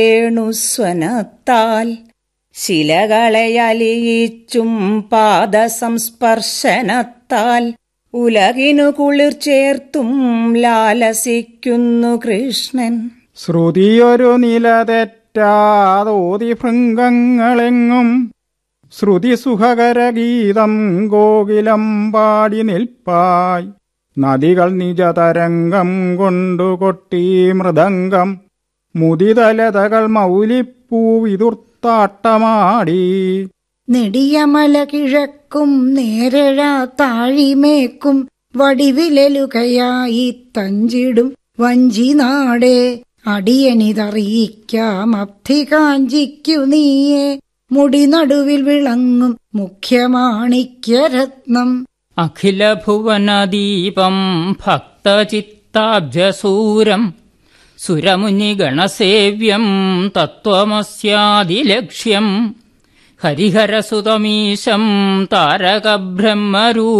വേണുസ്വനത്താൽ ശിലകളെ അലിയിച്ചും പാദസംസ്പർശനത്താൽ ഉലകിനു കുളിർ ചേർത്തും ലാലസിക്കുന്നു കൃഷ്ണൻ ശ്രുതിയൊരു നില തെറ്റാതോതി ഭൃംഗങ്ങളെങ്ങും ശ്രുതി സുഖകരഗീതം ഗോകുലം പാടി നിൽപ്പായി നദികൾ നിജതരംഗം കൊണ്ടു കൊട്ടി മൃദംഗം മുദിതലതകൾ മൗലിപ്പൂവിതുർത്താട്ടമാടി നെടിയമല കിഴക്കും നേരഴ താഴിമേക്കും വടിവിലലുകയായി തഞ്ചിടും വഞ്ചിനാടേ അടിയനിതറിയിക്കാം അബ്ധി കാഞ്ചിക്കു നീയെ മുടി നടുവിൽ വിളങ്ങും മുഖ്യമാണിക്യരത്നം അഖിലഭുവനദീപം ഭക്തചിത്താബ്ജസൂരം സുരമുനിഗണസേവ്യം തത്വമസ്യാദിലക്ഷ്യം ഹരിഹരസുതമീശം താരകബ്രഹ്മരൂ